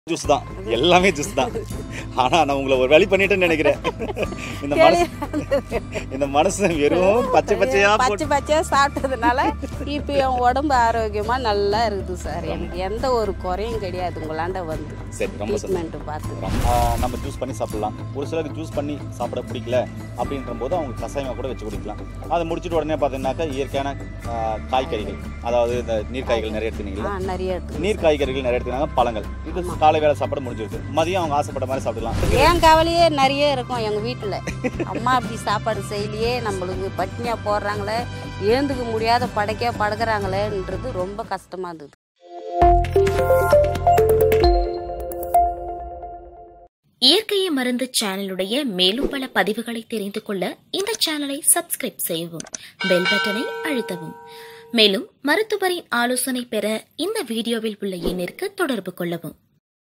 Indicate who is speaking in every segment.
Speaker 1: Juice தான் எல்லாமே juice தான் ஆனா நான் உங்களை ஒரு வழி பண்ணிட்டேன்னு நினைக்கிறேன் இந்த மனசு இந்த மனசு வெறும் பச்சை பச்சையா போட்டு
Speaker 2: பச்சை பச்சையாக சாப்பிட்டதுனால இப்போ என் உடம்பு ஆரோக்கியமாக நல்லா இருக்குது சார் எனக்கு எந்த ஒரு குறையும் கிடையாது உங்களாண்ட வந்து
Speaker 1: சரி ரொம்ப சந்தோஷம்
Speaker 2: ட்ரீட்மெண்ட்டு பார்த்து
Speaker 1: ஆ, நம்ம ஜூஸ் பண்ணி சாப்பிடலாம் ஒரு சிலருக்கு ஜூஸ் பண்ணி சாப்பிட பிடிக்கல அப்படின்ற போது அவங்க கசாயமாக கூட வச்சு குடிக்கலாம் அதை முடிச்சிட்டு உடனே பார்த்தீங்கன்னாக்கா இயற்கையான ஆ, காய்கறிகள் அதாவது இந்த நீர்க்காய்கள் நிறைய எடுத்துனீங்களா
Speaker 2: ஆ நிறைய எடுத்துக்கணும்
Speaker 1: நீர் காய்கறிகள் நிறைய எடுத்துனாங்க பழங்கள் இது காலை வேலை சாப்பாடு முடிஞ்சிருது மதியம் அவங்க ஆசைப்பட்ட மாதிரி சாப்பிடலாம்
Speaker 2: என் கவலையே நிறைய இருக்கும் எங்கள் வீட்டில் அம்மா அப்படி சாப்பாடு செய்யலையே நம்மளுக்கு பட்னியாக போடுறாங்களே ஏந்துக்க முடியாத படைக்க படுக்கிறாங்களேன்றது ரொம்ப கஷ்டமாக இருந்தது
Speaker 3: இயற்கையை மருந்து சேனலுடைய மேலும் பல பதிவுகளை தெரிந்து கொள்ள இந்த சேனலை சப்ஸ்கிரைப் செய்யவும் பெல் பட்டனை அழுத்தவும் மேலும் மருத்துவரின் ஆலோசனை பெற இந்த வீடியோவில் உள்ள எண்ணிற்கு தொடர்பு கொள்ளவும்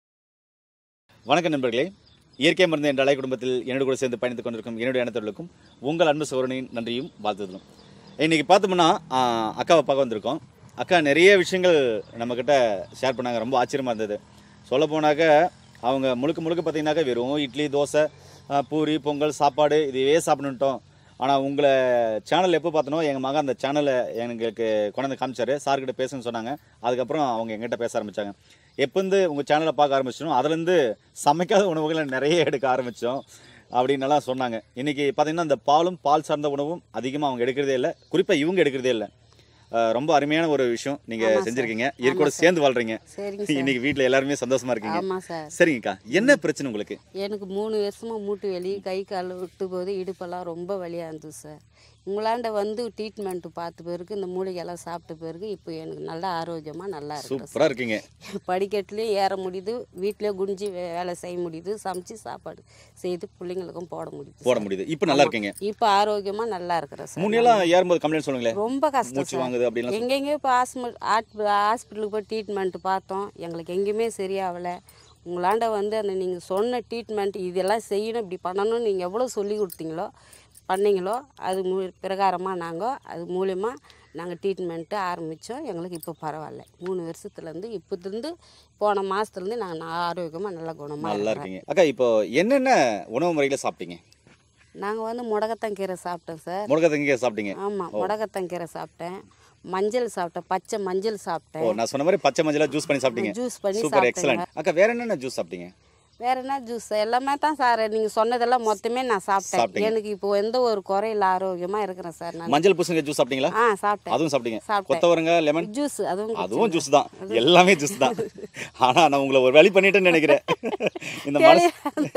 Speaker 1: வணக்கம் நண்பர்களே இயற்கை மருந்து என்ற அலை குடும்பத்தில் என்னோட கூட சேர்ந்து பயணித்துக் கொண்டிருக்கும் என்னுடைய இனத்தவர்களுக்கும் உங்கள் அன்பு சோழனின் நன்றியும் வாழ்த்துதலும் இன்னைக்கு பார்த்தோம்னா ஆ, அக்காவை பார்க்க வந்திருக்கோம் அக்கா நிறைய விஷயங்கள் நம்மக்கிட்ட ஷேர் பண்ணாங்க ரொம்ப ஆச்சரியமாக இருந்தது சொல்ல போனாக்க அவங்க முழுக்க முழுக்க பார்த்தீங்கன்னாக்கா வெறும் இட்லி தோசை ஆ, பூரி பொங்கல் சாப்பாடு இதுவே சாப்பிடணுட்டோம் ஆனால் உங்களை சேனல் எப்போ பார்த்தனோ எங்கள் மகன் அந்த சேனலை எங்களுக்கு கொண்டாந்து காமிச்சாரு சார்கிட்ட பேசுன்னு சொன்னாங்க அதுக்கப்புறம் அவங்க எங்கிட்ட பேச ஆரம்பித்தாங்க எப்போந்து உங்கள் சேனலை பார்க்க ஆரம்பிச்சோம் அதுலேருந்து சமைக்காத உணவுகளை நிறைய எடுக்க ஆரம்பித்தோம் அப்படின்னலாம் சொன்னாங்க இன்றைக்கி பார்த்தீங்கன்னா இந்த பாலும் பால் சார்ந்த உணவும் அதிகமாக அவங்க எடுக்கிறதே இல்லை குறிப்பாக இவங்க எடுக்கிறதே இல்லை அஹ் ரொம்ப அருமையான ஒரு விஷயம் நீங்கள்
Speaker 2: ஆமா சார்.
Speaker 1: செஞ்சுருக்கீங்க இயற்கையோட சேர்ந்து வாழ்றீங்க
Speaker 2: சரிங்க சார்
Speaker 1: இன்னைக்கு வீட்டில் எல்லாருமே சந்தோஷமா இருக்கீங்க
Speaker 2: ஆமாம் சார்
Speaker 1: சரிங்கக்கா என்ன பிரச்சனை உங்களுக்கு
Speaker 2: எனக்கு மூணு வருஷமாக மூட்டு வலி கை கால் விட்டு போது இடுப்பெல்லாம் ரொம்ப வலியாக இருந்தது சார் உங்களாண்ட வந்து ட்ரீட்மெண்ட்டு பார்த்த பிறகு இந்த மூலிகையெல்லாம் சாப்பிட்ட பிறகு இப்போ எனக்கு நல்ல ஆரோக்கியமாக நல்லா இருக்குது
Speaker 1: சூப்பராக இருக்கீங்க
Speaker 2: படிக்கட்டுலேயும் ஏற முடியுது வீட்டிலே குனிஞ்சு வே- வேலை செய்ய முடியுது சமைச்சு சாப்பாடு செய்து பிள்ளைங்களுக்கும் போட முடியுது
Speaker 1: போட முடியுது இப்போ நல்லா இருக்கீங்க
Speaker 2: இப்போ ஆரோக்கியமாக நல்லா இருக்கிறேன் சார்
Speaker 1: முன்னெல்லாம் ஏறும்போது கம்ப்ளைண்ட் சொல்லுங்களேன்
Speaker 2: ரொம்ப கஷ்டம்
Speaker 1: மூச்சு
Speaker 2: சார்
Speaker 1: வாங்குது அப்படின்லாம்
Speaker 2: எங்கெங்கேயோ இப்போ ஹாஸ்பிட்டல் ஹாஸ்பிட்டலுக்கு போய் ட்ரீட்மெண்ட்டு பார்த்தோம் எங்களுக்கு எங்கேயுமே சரியாகலை உங்களாண்ட வந்து அந்த நீங்கள் சொன்ன ட்ரீட்மெண்ட் இதெல்லாம் செய்யணும் இப்படி பண்ணணும்னு நீங்கள் எவ்வளோ சொல்லி கொடுத்தீங்களோ பண்ணீங்களோ அது மூ பிரகாரமாக நாங்கள் அது மூலயமா நாங்கள் ட்ரீட்மெண்ட்டு ஆரம்பித்தோம் எங்களுக்கு இப்போ பரவாயில்ல மூணு வருஷத்துலேருந்து இப்போதுலேருந்து போன மாதத்துலேருந்து நாங்கள் ஆரோக்கியமாக நல்லா குணமாக
Speaker 1: நல்லா
Speaker 2: இருக்கிறோம்
Speaker 1: இருக்கீங்க அக்கா இப்போ என்னென்ன உணவு முறையில் சாப்பிட்டீங்க
Speaker 2: நாங்கள் வந்து முடக்கத்தங்கீரை சாப்பிட்டோம் சார்
Speaker 1: முருகத்தங்க சாப்பிட்டீங்க
Speaker 2: ஆமாம் முடக்கத்தங்கீரை சாப்பிட்டேன் மஞ்சள் சாப்பிட்டேன் பச்சை மஞ்சள்
Speaker 1: ஓ
Speaker 2: சாப்பிட்டேன்
Speaker 1: நான் சொன்ன மாதிரி பச்சை மஞ்சளா ஜூஸ் பண்ணி சாப்பிட்டீங்க
Speaker 2: ஜூஸ் பண்ணி
Speaker 1: சூப்பர்
Speaker 2: சாப்பிட்டேங்க
Speaker 1: எக்ஸலண்ட் அக்கா வேற என்னென்ன ஜூஸ் சாப்பிட்டீங்க
Speaker 2: வேற என்ன ஜூஸ் எல்லாமே தான் சார் நீங்கள் சொன்னதெல்லாம் மொத்தமே நான் சாப்பிட்டேன்
Speaker 1: சாப்பிட்டீங்க.
Speaker 2: எனக்கு இப்போ எந்த ஒரு குறையில ஆரோக்கியமாக இருக்கிறேன் சார் நான்
Speaker 1: மஞ்சள் பூசணிக்காய் ஜூஸ் சாப்பிட்டீங்களா
Speaker 2: ஆ சாப்பிட்டேன்
Speaker 1: அதுவும் சாப்பிட்டீங்க
Speaker 2: சாப்பிட்டேன்.
Speaker 1: கொத்தவரங்க லெமன்
Speaker 2: ஜூஸ் அதுவும்
Speaker 1: அதுவும் ஜூஸ் தான் எல்லாமே ஜூஸ் தான் ஆனா நான் உங்களை ஒரு வழி பண்ணிட்டேன்னு நினைக்கிறேன் இந்த மனசு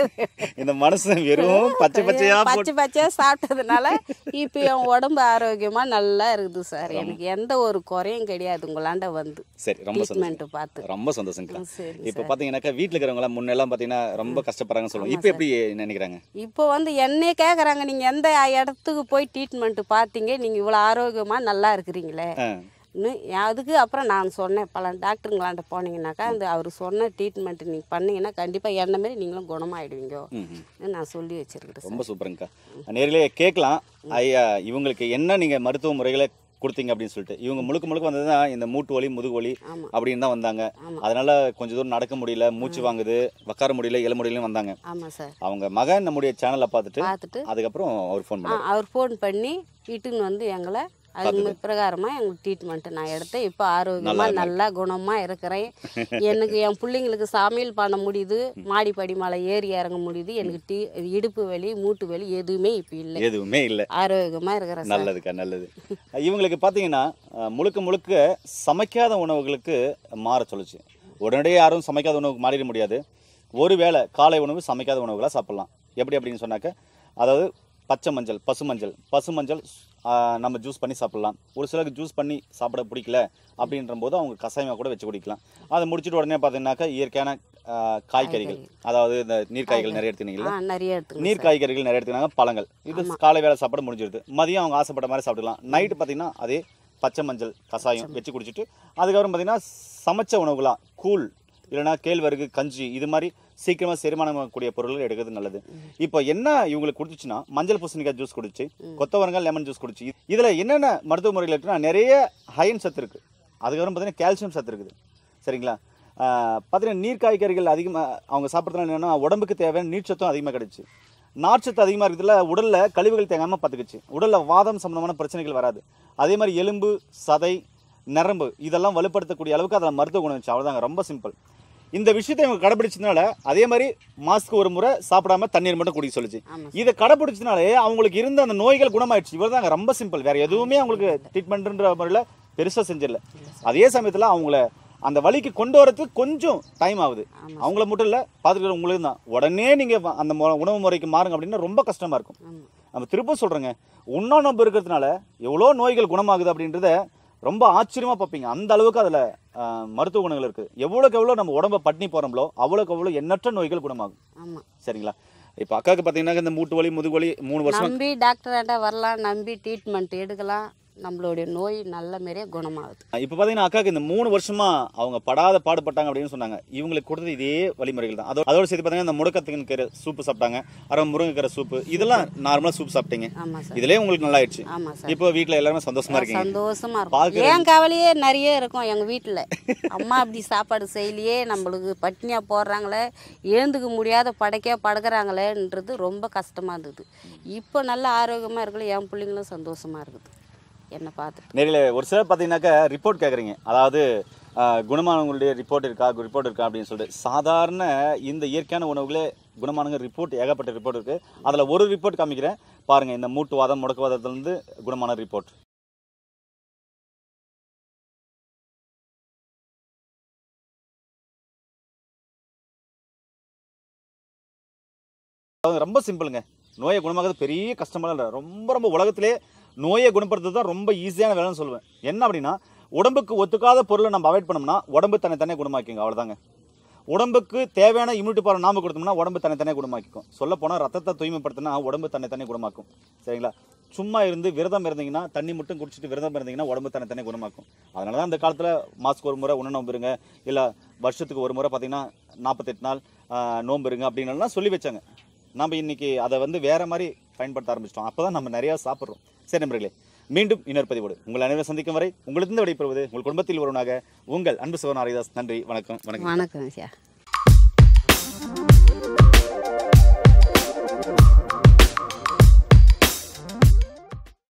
Speaker 1: இந்த மனசு வெறும் பச்சை பச்சையா போட்டு
Speaker 2: பச்சை பச்சையாக சாப்பிட்டதுனால இப்போ என் உடம்பு ஆரோக்கியமாக நல்லா இருக்குது சார் எனக்கு எந்த ஒரு குறையும் கிடையாது உங்களாண்ட வந்து
Speaker 1: சரி ரொம்ப சந்தோஷம்
Speaker 2: ட்ரீட்மெண்ட்டு பார்த்து
Speaker 1: ரொம்ப சந்தோஷங்கக்கா
Speaker 2: சரி
Speaker 1: இப்போ பார்த்தீங்கன்னாக்கா வீட்டில் இருக்கிறவங்க முன்னெல்லாம் பார்த்தீங்கன்னா ரொம்ப கஷ்டப்படுறாங்கன்னு சொல்லுவாங்க இப்போ எப்படி நினைக்கிறாங்க
Speaker 2: இப்போ வந்து என்னையே கேட்குறாங்க நீங்கள் எந்த இடத்துக்கு போய் ட்ரீட்மெண்ட்டு பார்த்தீங்க நீங்கள் இவ்வளோ ஆரோக்கியமாக நல்லா இருக்கிறீங்களே
Speaker 1: ஆ,
Speaker 2: இன்னும் அதுக்கு அப்புறம் நான் சொன்னேன் பல டாக்டருங்களாண்ட போனீங்கன்னாக்கா அந்த அவர் சொன்ன ட்ரீட்மெண்ட் நீங்கள் பண்ணீங்கன்னா கண்டிப்பாக என்ன மாரி நீங்களும் குணமாயிடுவீங்க
Speaker 1: ம், ம்.
Speaker 2: நான் சொல்லி வச்சிருக்கிறேன்
Speaker 1: ரொம்ப சூப்பருங்கக்கா நேரிலே கேட்கலாம் ஐயா இவங்களுக்கு என்ன நீங்கள் மருத்துவ முறைகளை கொடுத்தீங்க அப்படின்னு சொல்லிட்டு இவங்க முழுக்க முழுக்க வந்தது தான் இந்த மூட்டு வலி முதுகு வலி
Speaker 2: ஆமாம்
Speaker 1: அப்படின்னு தான் வந்தாங்க
Speaker 2: ஆமாம்
Speaker 1: அதனால கொஞ்ச தூரம் நடக்க முடியல மூச்சு வாங்குது உட்கார முடியல எழ முடியலன்னு வந்தாங்க
Speaker 2: ஆமாம் சார்
Speaker 1: அவங்க மகன் நம்முடைய சேனலை பார்த்துட்டு
Speaker 2: பார்த்துட்டு
Speaker 1: அதுக்கப்புறம் அவர் ஃபோன்
Speaker 2: ஆ,
Speaker 1: பண்ணார்
Speaker 2: அவர் ஃபோன் பண்ணி இட்டுன்னு வந்து எங்களை அது பிரகாரமாக எங்களுக்கு ட்ரீட்மெண்ட்டு நான் எடுத்தேன் இப்போ ஆரோக்கியமாக நல்லா குணமாக இருக்கிறேன் எனக்கு என் பிள்ளைங்களுக்கு சமையல் பண்ண முடியுது மாடிப்படி மலை ஏறி இறங்க முடியுது எனக்கு டீ இடுப்பு வலி மூட்டு வலி எதுவுமே இப்போ இல்லை
Speaker 1: எதுவுமே இல்லை
Speaker 2: ஆரோக்கியமாக இருக்கிறேன் சார்
Speaker 1: நல்லதுக்கா நல்லது இவங்களுக்கு பார்த்தீங்கன்னா அஹ், முழுக்க முழுக்க சமைக்காத உணவுகளுக்கு மாற சொல்லுச்சு உடனடியே யாரும் சமைக்காத உணவுக்கு மாறிட முடியாது ஒருவேளை காலை உணவு சமைக்காத உணவுகளாக சாப்பிட்லாம் எப்படி அப்படின்னு சொன்னாக்க அதாவது பச்சை மஞ்சள் பசு மஞ்சள் பசு மஞ்சள் அஹ், நம்ம ஜூஸ் பண்ணி சாப்பிட்லாம் ஒரு சிலருக்கு ஜூஸ் பண்ணி சாப்பிட பிடிக்கல அப்படின்ற போது அவங்க கசாயமாக கூட வச்சு குடிக்கலாம் அதை முடிச்சிட்டு உடனே பார்த்தீங்கன்னாக்கா இயற்கையான அஹ், காய்கறிகள் அதாவது இந்த நீர்க்காய்கள் நிறைய எடுத்துனீங்களா
Speaker 2: ஆ நிறைய எடுத்துக்கணும்
Speaker 1: நீர் காய்கறிகள் நிறைய எடுத்துக்கிறாங்க பழங்கள் இது காலை வேலை சாப்பாடு முடிஞ்சிருது மதியம் அவங்க ஆசைப்பட்ட மாதிரி சாப்பிடலாம் நைட்டு பார்த்தீங்கன்னா அதே பச்சை மஞ்சள் கசாயம் வச்சு குடிச்சிட்டு அதுக்கப்புறம் பார்த்தீங்கன்னா சமைச்ச உணவுகளாம் கூழ் இல்லைன்னா கேழ்வரகு கஞ்சி இது மாதிரி சீக்கிரமாக செரிமானமாகக்கூடிய பொருட்கள் எடுக்கிறது நல்லது இப்போ என்ன இவங்களுக்கு கொடுத்துச்சுன்னா மஞ்சள் பூசணிக்காய் ஜூஸ் குடிச்சு கொத்தவரங்காய் லெமன் ஜூஸ் குடிச்சு இதில் என்னென்ன மருத்துவ முறைகள் இருக்குன்னா நிறைய அயன் சத்து இருக்குது அதுக்கப்புறம் பார்த்தீங்கன்னா கால்சியம் சத்து இருக்குது சரிங்களா பார்த்தீங்கன்னா நீர் காய்கறிகள் அதிகமாக அவங்க சாப்பிட்றதுனால என்னென்னா உடம்புக்கு தேவையான நீர்ச்சத்தும் அதிகமாக கிடைச்சு நார்ச்சத்து அதிகமாக இருக்கிறதுல உடலில் கழிவுகள் தேங்காமல் பார்த்துக்குச்சு உடலில் வாதம் சம்பந்தமான பிரச்சனைகள் வராது அதே மாதிரி எலும்பு சதை நரம்பு இதெல்லாம் வலுப்படுத்தக்கூடிய அளவுக்கு அதில் மருத்துவ குணம் இருந்துச்சு அவ்வளோதாங்க ரொம்ப சிம்பிள் இந்த விஷயத்தை இவங்க கடைபிடிச்சதுனால அதே மாதிரி மாஸ்க்கு ஒரு முறை சாப்பிடாம தண்ணீர் மட்டும் குடிக்க சொல்லுச்சு
Speaker 2: ஆமாம்
Speaker 1: இதை கடைபிடிச்சதுனாலே அவங்களுக்கு இருந்த அந்த நோய்கள் குணமாயிடுச்சு இவ்வளவுதாங்க ரொம்ப சிம்பிள் வேற எதுவுமே அவங்களுக்கு ட்ரீட்மெண்ட்ன்ற முறையில் பெருசாக செஞ்சிடல அதே சமயத்தில் அவங்கள அந்த வழிக்கு கொண்டு வரதுக்கு கொஞ்சம் டைம் ஆகுது
Speaker 2: ஆமாம்
Speaker 1: அவங்கள மட்டும் இல்லை பார்த்துக்கிற உங்களுக்கு தான் உடனே நீங்கள் அந்த மு- உணவு முறைக்கு மாறுங்க அப்படின்னா ரொம்ப கஷ்டமாக இருக்கும்
Speaker 2: ஆமாம்
Speaker 1: நம்ம திரும்ப சொல்கிறேங்க உண்ணா நோன்பு இருக்கிறதுனால எவ்வளோ நோய்கள் குணமாகுது அப்படின்றத ரொம்ப ஆச்சரியமாக பார்ப்பீங்க அந்த அளவுக்கு அதில் மருத்துவ குணங்கள் இருக்குது எவ்வளோக்கு எவ்வளோ நம்ம உடம்ப பட்னி போகிறோம்களோ அவ்வளோக்கு எவ்வளோ எண்ணற்ற நோய்கள் குணமாகும்
Speaker 2: ஆமாம்
Speaker 1: சரிங்களா இப்போ அக்காவுக்கு பார்த்தீங்கன்னா இந்த மூட்டு வலி முதுகு வலி மூணு வருஷம்
Speaker 2: நம்பி டாக்டர்கிட்ட வரலாம் நம்பி ட்ரீட்மெண்ட் எடுக்கலாம் நம்மளுடைய நோய் நல்ல மாரியே குணமாகுது
Speaker 1: இப்போ பார்த்தீங்கன்னா அக்காவுக்கு இந்த மூணு வருஷமா அவங்க படாத பாடுபட்டாங்க அப்படின்னு சொன்னாங்க இவங்களுக்கு கொடுத்தது இதே வழிமுறைகள் தான் அதோட அதோட சேர்த்து பார்த்தீங்கன்னா இந்த முடக்கத்துக்கு கீரை சூப்பு சாப்பிட்டாங்க அப்புறம் முருங்கைக்கீரை சூப்பு இதெல்லாம் நார்மலாக சூப் சாப்பிட்டீங்க
Speaker 2: ஆமாம் சார்
Speaker 1: இதுலயே உங்களுக்கு நல்லா ஆயிடுச்சு
Speaker 2: ஆமாம் சார்
Speaker 1: இப்போ வீட்டில் எல்லாருமே சந்தோஷமா இருக்கீங்க
Speaker 2: சந்தோஷமா
Speaker 1: பார்க்கறது-
Speaker 2: இருக்கும் என் கவலையே நிறைய இருக்கும் எங்கள் வீட்டில் அம்மா அப்படி சாப்பாடு செய்யலையே நம்மளுக்கு பட்னியாக போடுறாங்களே எழுந்துக்க முடியாத படைக்க படுக்கிறாங்களேன்றது ரொம்ப கஷ்டமாக இருந்தது இப்போ நல்ல ஆரோக்கியமாக இருக்கல என் பிள்ளைங்களும் சந்தோஷமாக இருக்குது என்னை பார்த்துட்டு
Speaker 1: நேரில் ஒரு சிலர் பார்த்தீங்கன்னாக்கா ரிப்போர்ட் கேட்குறீங்க அதாவது ஆஹ், குணமானவங்களுடைய ரிப்போர்ட் இருக்கா ரிப்போர்ட் இருக்கா அப்படின்னு சொல்லிட்டு சாதாரண இந்த இயற்கையான உணவுகளே குணமானவங்க ரிப்போர்ட் ஏகப்பட்ட ரிப்போர்ட் இருக்குது அதில் ஒரு ரிப்போர்ட் காமிக்கிறேன் பாருங்கள் இந்த மூட்டுவாதம் முடக்குவாதத்துலேருந்து குணமான ரிப்போர்ட் அது ரொம்ப சிம்பிளுங்க நோயை குணமாக்குறது பெரிய கஷ்டமெல்லாம் இல்லை ரொம்ப ரொம்ப உலகத்திலே நோயை குணப்படுத்துறது தான் ரொம்ப ஈஸியான வேலைன்னு சொல்லுவேன் என்ன அப்படின்னா உடம்புக்கு ஒத்துக்காத பொருளை நம்ம அவாய்ட் பண்ணோம்னா உடம்பு தன்னை தானே குணமாக்கிங்க அவ்வளோதாங்க உடம்புக்கு தேவையான இம்யூனிட்டி பவர் நாம கொடுத்தோம்னா உடம்பு தன்னை தானே குணமாக்கிக்கும் சொல்ல போனால் ரத்தத்தை தூய்மைப்படுத்தினா உடம்பு தன்னை தானே குணமாக்கும் சரிங்களா சும்மா இருந்து விரதம் இருந்தீங்கன்னா தண்ணி மட்டும் குடிச்சிட்டு விரதம் இருந்தீங்கன்னா உடம்பு தன்னை தானே குணமாக்கும் அதனால தான் இந்த காலத்தில் மாஸ்க்கு ஒரு முறை உண்ண நோம்பு இருங்க இல்லை வருஷத்துக்கு ஒரு முறை பார்த்தீங்கன்னா நாற்பத்தெட்டு நாள் ஆஹ், நோன்பு இருங்க அப்படின்னு சொல்லி வச்சாங்க நம்ம இன்னைக்கு அதை வந்து வேற மாதிரி பயன்படுத்த ஆரம்பிச்சிட்டோம் அப்போ தான் நம்ம நிறையா சாப்பிட்றோம் சரி நண்பர்களே மீண்டும் இன்னொரு பதிவோடு உங்கள் அனைவரும் சந்திக்கும் வரை உங்களிடம் விடைபெறுவது உங்கள் குடும்பத்தில் ஒருவனாக உங்கள் அன்பு சிவன் ஹரிதாஸ் நன்றி வணக்கம் வணக்கம்
Speaker 2: வணக்கம் ஐயா